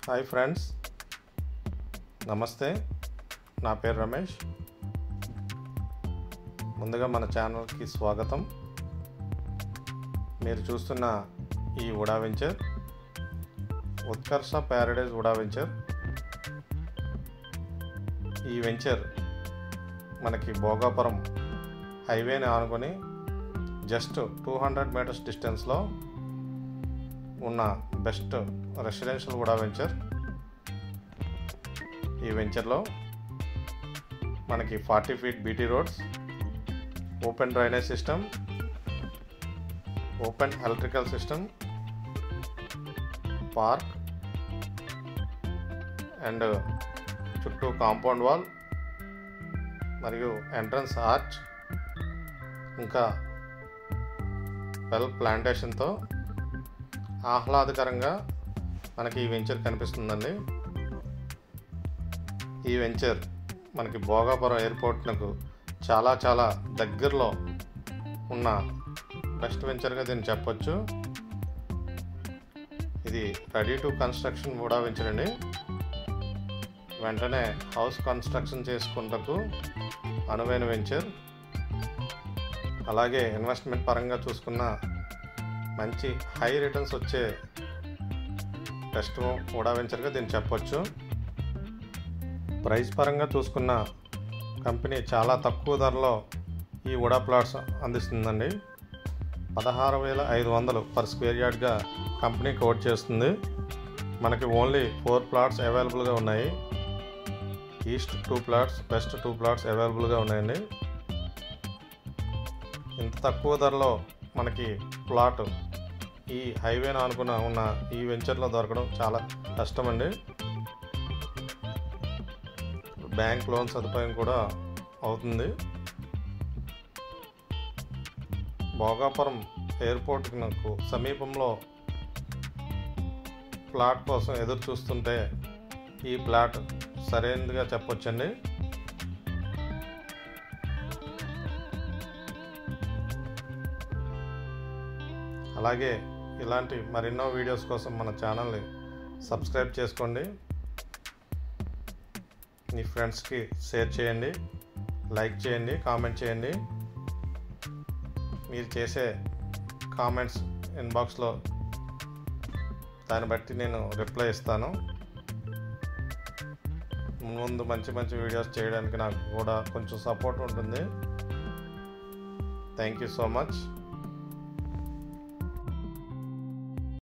hi friends నమస్తే నా పేరు రమేష్ ముందుగా మన ఛానల్కి స్వాగతం మీరు చూస్తున్న ఈ UDA venture Utkarsha paradise UDA venture ఈ వెంచర్ మనకి భోగాపురం హైవేని ఆనుకొని జస్ట్ టూ హండ్రెడ్ మీటర్స్ డిస్టెన్స్లో ఉన్న బెస్ట్ రెసిడెన్షియల్ కూడా వెంచర్ ఈ వెంచర్లో మనకి forty feet BT roads open drainage system open electrical system park and చుట్టూ కాంపౌండ్ వాల్ మరియు ఎంట్రన్స్ ఆర్చ్ ఇంకా వెల్ ప్లాంటేషన్తో ఆహ్లాదకరంగా మనకి ఈ వెంచర్ కనిపిస్తుందండి ఈ వెంచర్ మనకి భోగాపురం ఎయిర్పోర్ట్నకు చాలా చాలా దగ్గరలో ఉన్న బెస్ట్ వెంచర్గా దీన్ని చెప్పొచ్చు ఇది రెడీ టు కన్స్ట్రక్షన్ కూడా వెంచర్ అండి వెంటనే హౌస్ కన్స్ట్రక్షన్ చేసుకుంటకు అనువైన వెంచర్ అలాగే ఇన్వెస్ట్మెంట్ పరంగా చూసుకున్న మంచి హై రిటర్న్స్ వచ్చే బెస్ట్ కూడా వెంచర్గా దీన్ని చెప్పొచ్చు ప్రైస్ పరంగా చూసుకున్న కంపెనీ చాలా తక్కువ ధరలో ఈ ఉడా ప్లాట్స్ అందిస్తుందండి పదహారు వేల ఐదు వందలు పర్ స్క్వేర్ యార్డ్గా కంపెనీ కోట్ చేస్తుంది మనకి ఓన్లీ ఫోర్ ప్లాట్స్ అవైలబుల్గా ఉన్నాయి east two plots west two plots అవైలబుల్గా ఉన్నాయండి ఇంత తక్కువ ధరలో మనకి ప్లాట్ ఈ హైవేను అనుకున్న ఉన్న ఈ వెంచర్లో దొరకడం చాలా కష్టమండి బ్యాంక్ లోన్ సదుపాయం కూడా అవుతుంది భోగాపురం ఎయిర్పోర్ట్కి నాకు సమీపంలో ప్లాట్ కోసం ఎదురు చూస్తుంటే ఈ ప్లాట్ సరైనదిగా చెప్పొచ్చండి అలాగే ఇలాంటి మరెన్నో వీడియోస్ కోసం మన ఛానల్ని సబ్స్క్రైబ్ చేసుకోండి మీ ఫ్రెండ్స్కి షేర్ చేయండి లైక్ చేయండి కామెంట్ చేయండి మీరు చేసే కామెంట్స్ ఇన్బాక్స్లో దాన్ని బట్టి నేను రిప్లై ఇస్తాను ముందు మంచి మంచి వీడియోస్ చేయడానికి నాకు కూడా కొంచెం సపోర్ట్ ఉంటుంది థ్యాంక్ యూ సో మచ్